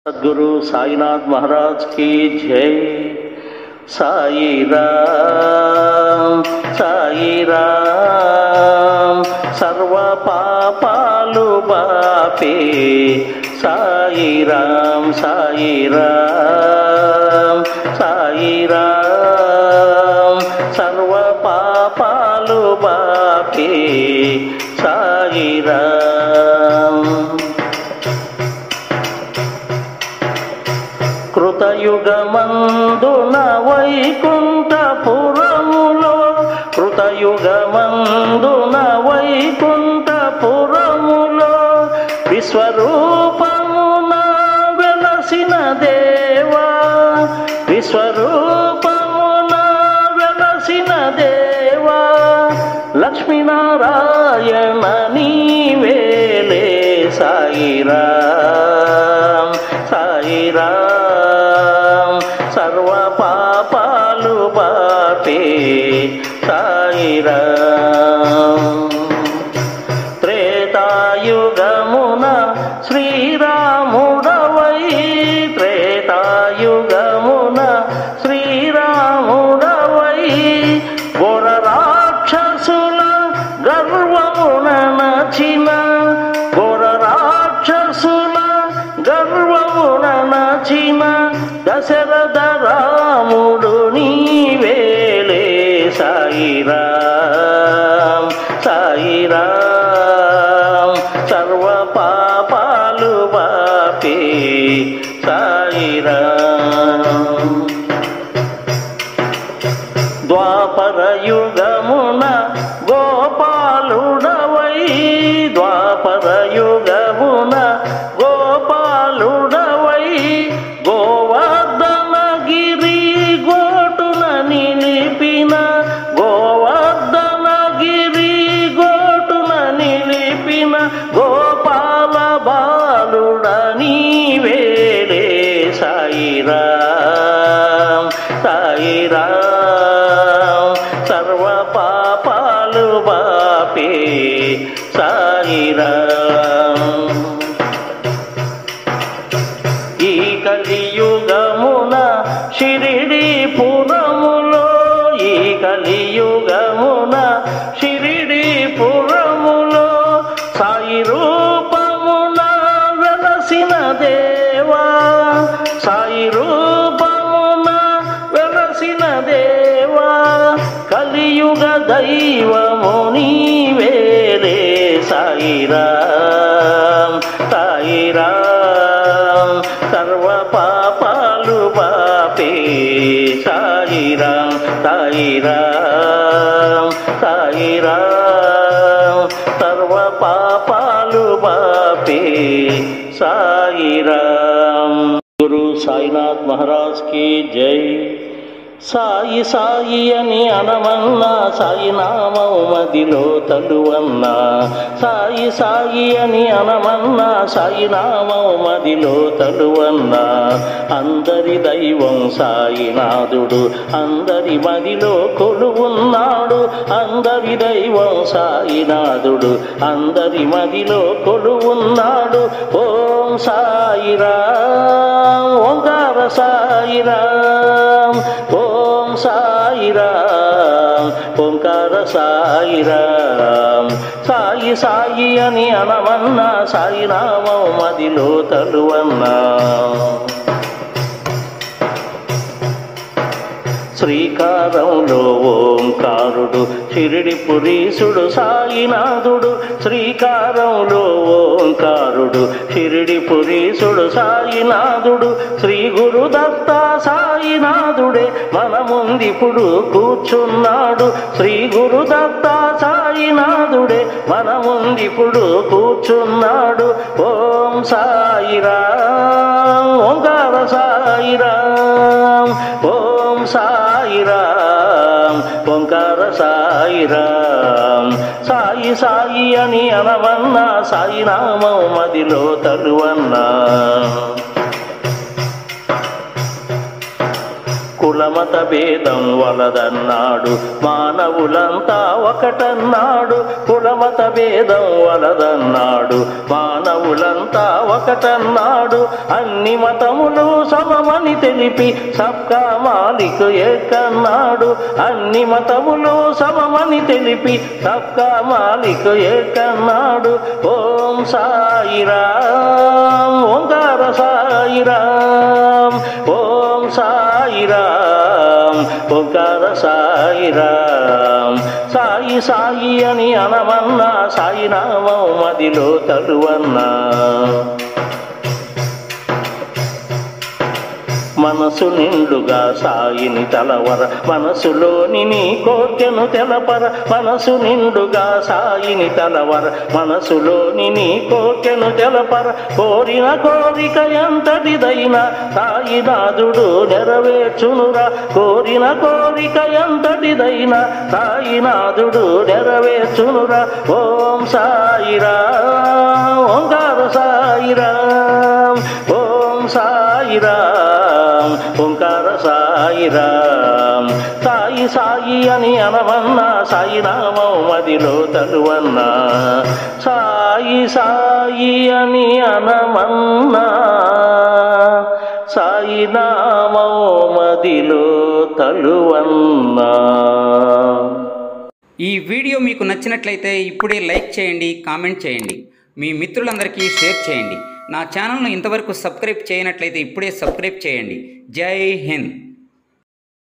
సద్గురు సాయినాథ్ మహారాజ్ కి జై సాయి రామ్ సాయి రామ్ సర్వ పాపాలు బాపే సాయి రామ్ సాయి రామ్ సాయి రామ్ సర్వ పాపాలు బాపే సాయి రామ్ కృతయుగమందున వైకుంఠపురములో కృతయుగమందున వైకుంఠపురములో విశ్వరూపమున వెలసిన దేవా విశ్వరూపమున వెలసిన దేవా లక్ష్మీనారాయణ నీవేలే సాయిరామ్ సాయిరామ్ సర్వ పాపాలు బాపే సాయిరామ్ త్రేతాయుగమున శ్రీరాముడవై త్రేతాయుగమున శ్రీరాముడవై ఘోర రాక్షసుల గర్వమున నచిన ఘోర రాక్షసుల గర్వమున నచిన దశరథ రాముడు నీవేలే సాయిరామ్ సాయిరామ్ సర్వ పాపాలు బాపే సాయిరామ్ ద్వాపరయుగమున గోపాలుడవై ద్వాపరయుగమున గోపాలుడవై గోవర్ధనగిరి గోటున నిలిపిన గోవర్ధనగిరి గోటున నిలిపిన గోపాల బాలుడ నీవేలే సాయిరామ్ సాయిరామ్ సర్వ పాపాలు బాపే సాయిరామ్ ఈ కలియుగమున షిరిడి పురములో ఈ కలియుగమున షిరిడి పురములో సాయి రూపమున వెలసిన దేవా సాయి రూపమున వెలసిన దేవా కలియుగ దైవము నీవేలే సాయిరామ్ సాయిరామ్ సర్వ పాపాలు బాపే సాయిరామ్ సాయిరామ్ సాయిరామ్ సర్వ పాపాలు బాపే సాయిరామ్ గురు సాయినాథ్ మహారాజ్ కి జై సాయి సాయి అని అనమన్నా సాయి నామం మదిలో తలువన్నా సాయి సాయి అని అనమన్నా సాయి నామం మదిలో తలువన్నా అందరి దైవం సాయినాథుడు అందరి మదిలో కొలువున్నాడు అందరి దైవం సాయినాథుడు అందరి మదిలో కొలువున్నాడు ఓం సాయిరామ్ ఓంకార సాయిరామ్ ఓం సాయిరామ్ ఓంకార సాయిరామ్ సాయి సాయి అని అనమన్నా సాయినామం మదిలో తలువన్నా శ్రీకారంలో ఓంకారుడు షిరిడి పురీసుడు సాయినాథుడు శ్రీకారంలో ఓంకారుడు షిరిడి పురీసుడు సాయినాథుడు శ్రీ గురు దత్త సాయినాథుడే మన ముందిప్పుడు కూర్చున్నాడు శ్రీ గురు దత్త సాయినాథుడే మన ముందిప్పుడు కూర్చున్నాడు ఓం సాయిరామ్ ఓంకార సాయిరామ్ ఓం సాయిరామ్ ఓంకార సాయిరామ్ సాయి సాయి అని అనవన్నా సాయి నామం మదిలో తలువన్నా కుల కులమత భేదం వలదన్నాడు మానవులంతా ఒకటన్నాడు కులమత భేదం వలదన్నాడు మానవులంతా ఒకటన్నాడు అన్ని మతములు సమమని తెలిపి సబ్కా మాలిక్ ఏకన్నాడు అన్ని మతములు సమమని తెలిపి సబ్కా మాలిక్ ఏకన్నాడు ఓం సాయిరాం ఓంకార సాయిరాం ఓం సాయిరాం ఓంకార సాయిరాం సాయి సాయి అని అనమన్నా సాయి నామం మదిలో తలువన్నా మనసు నిండుగా సాయిని తలవర మనసులోని నీ కోర్కెను తెలపర మనసు నిండుగా సాయిని తలవర మనసులోని నీ కోర్కెను తెలపర కోరిన కోరిక ఎంతటిదైనా సాయినాథుడు నెరవేర్చునురా కోరిన కోరిక ఎంతటిదైనా సాయినాథుడు నెరవేర్చునురా ఓం సాయిరా ఓంకార సాయిరాం ఓం సాయిరాం ఓంకార సాయిరాం సాయి సాయి అని అనవన్నా సాయి నామం మదిలో తలువన్నా సాయి సాయి అని అనమన్నా సాయి నామం మదిలో తలువన్నా ఈ వీడియో మీకు నచ్చినట్లయితే ఇప్పుడే లైక్ చేయండి కామెంట్ చేయండి మీ మిత్రులందరికీ షేర్ చేయండి నా ఛానల్ను ఇంతవరకు సబ్స్క్రైబ్ చేయనట్లయితే ఇప్పుడే సబ్స్క్రైబ్ చేయండి జై హింద్